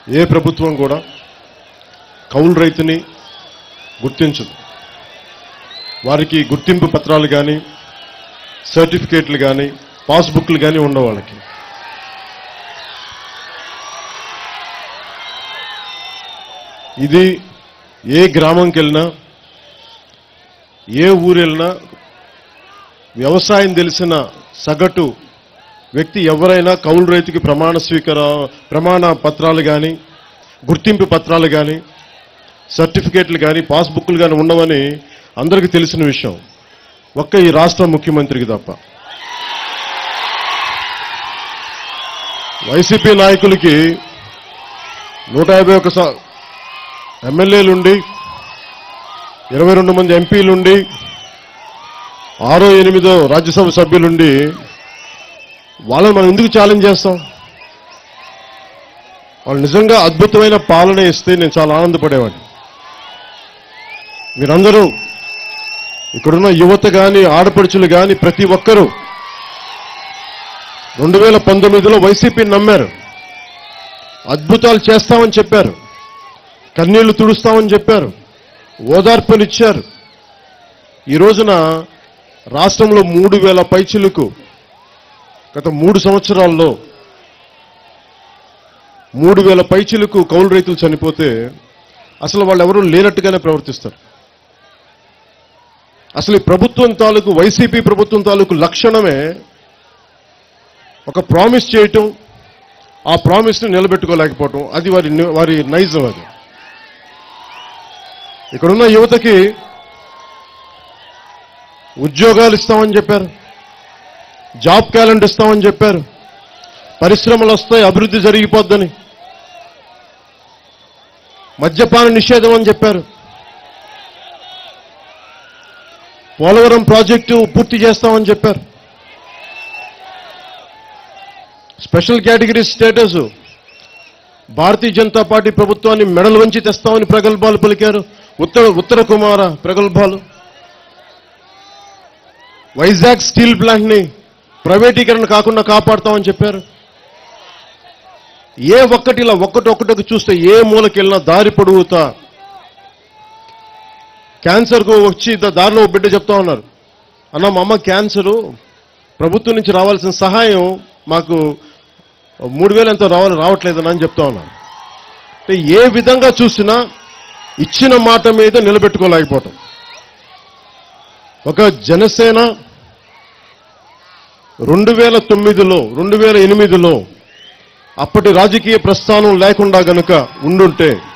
ఏ ప్రభుత్వం కూడా కౌలు రైతుని గుర్తించదు వారికి గుర్తింపు పత్రాలు కానీ సర్టిఫికేట్లు కానీ పాస్బుక్లు కానీ ఉండవు వాళ్ళకి ఇది ఏ గ్రామంకి వెళ్ళినా ఏ ఊరు వెళ్ళినా వ్యవసాయం తెలిసిన సగటు వ్యక్తి ఎవరైనా కౌలు రైతుకి ప్రమాణ స్వీకార ప్రమాణ పత్రాలు కానీ గుర్తింపు పత్రాలు కానీ సర్టిఫికేట్లు కానీ పాస్బుక్లు కానీ ఉండవని అందరికీ తెలిసిన విషయం ఒక్క ఈ రాష్ట్ర ముఖ్యమంత్రికి తప్ప వైసీపీ నాయకులకి నూట యాభై ఒక స- ఎమ్మెల్యేలుండి ఇరవై రెండు మంది ఎంపీలుండి ఆరో ఎనిమిదో రాజ్యసభ సభ్యులుండి వాళ్ళని మనం ఎందుకు ఛాలెంజ్ చేస్తాం వాళ్ళు నిజంగా అద్భుతమైన పాలన ఇస్తే నేను చాలా ఆనందపడేవాడిని మీరందరూ ఇక్కడున్న యువత కానీ ఆడపడుచులు కానీ ప్రతి ఒక్కరూ రెండు వేల పంతొమ్మిదిలో వైసీపీ నమ్మారు అద్భుతాలు చేస్తామని చెప్పారు కన్నీళ్లు తుడుస్తామని చెప్పారు ఓదార్పునిచ్చారు ఈ రోజున రాష్ట్రంలో మూడు వేల పైచిలకు గత మూడు సంవత్సరాల్లో మూడు వేల పైచిలకు కౌలు రైతులు చనిపోతే అసలు వాళ్ళు ఎవరు లేనట్టుగానే ప్రవర్తిస్తారు అసలు ఈ ప్రభుత్వం తాలూకు వైసీపీ ప్రభుత్వం తాలూకు లక్షణమే ఒక ప్రామిస్ చేయటం ఆ ప్రామిస్ని నిలబెట్టుకోలేకపోవటం అది వారి వారి నైజం అది ఇక్కడున్న యువతకి ఉద్యోగాలు ఇస్తామని చెప్పారు జాబ్ క్యాలెండర్ ఇస్తామని చెప్పారు పరిశ్రమలు వస్తాయి అభివృద్ధి జరిగిపోద్దని మద్యపాన నిషేధం అని చెప్పారు పోలవరం ప్రాజెక్టు పూర్తి చేస్తామని చెప్పారు special category status Bharatiya Janata Party ప్రభుత్వాన్ని మెడలు వంచి తెస్తామని ప్రగల్భాలు పలికారు ఉత్తర ఉత్తర కుమార ప్రగల్భాలు వైజాగ్ స్టీల్ ప్లాంట్ని ప్రైవేటీకరణ కాకుండా కాపాడుతామని చెప్పారు ఏ ఒక్కటి ఇలా ఒక్కటి ఒక్కటి చూస్తే ఏ మూలకెళ్ళినా దారి పొడుగుతా క్యాన్సర్కు వచ్చి ద- దారిలో ఓ బిడ్డ చెప్తా ఉన్నారు అన్న మా అమ్మ క్యాన్సరు ప్రభుత్వం నుంచి రావాల్సిన సహాయం మాకు మూడు వేలు ఎంతో రావాలి రావట్లేదని అని చెప్తా ఉన్నారు అంటే ఏ విధంగా చూసినా ఇచ్చిన మాట మీద నిలబెట్టుకోలేకపోవటం ఒక జనసేన రెండు వేల తొమ్మిదిలో రెండు వేల ఎనిమిదిలో అప్పటి రాజకీయ ప్రస్థానం లేకుండా గనుక ఉండుంటే